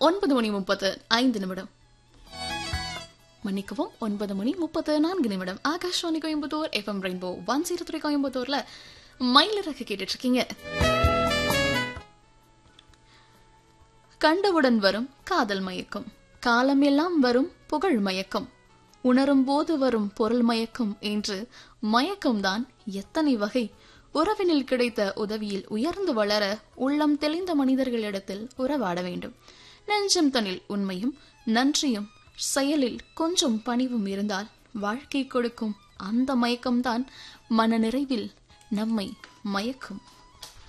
ஒன்பது மணி முப்பத்து ஐந்து நிமிடம் மன்னிக்கவும் ஒன்பது மணி முப்பத்து நான்கு நிமிடம் Akashvani Coimbatore FM rainbow one zero three கோயம்புத்தூர்ல மயிலிறகு கேட்டுட்டு இருக்கீங்க கண்டவுடன் வரும் காதல் மயக்கம் காலமெல்லாம் வரும் புகழ் மயக்கம் உணரும் போது வரும் பொருள் மயக்கம் என்று மயக்கம்தான் எத்தனை வகை உறவினில் கிடைத்த உதவியில் உயர்ந்து வளர உள்ளம் தெளிந்த மனிதர்களிடத்தில் உறவாட வேண்டும் நெஞ்சம் தனில் உண்மையும் நன்றியும் செயலில் கொஞ்சம் பணிவும் இருந்தால் வாழ்க்கை கொடுக்கும் அந்த மயக்கம்தான் மன நிறைவில் நம்மை மயக்கும்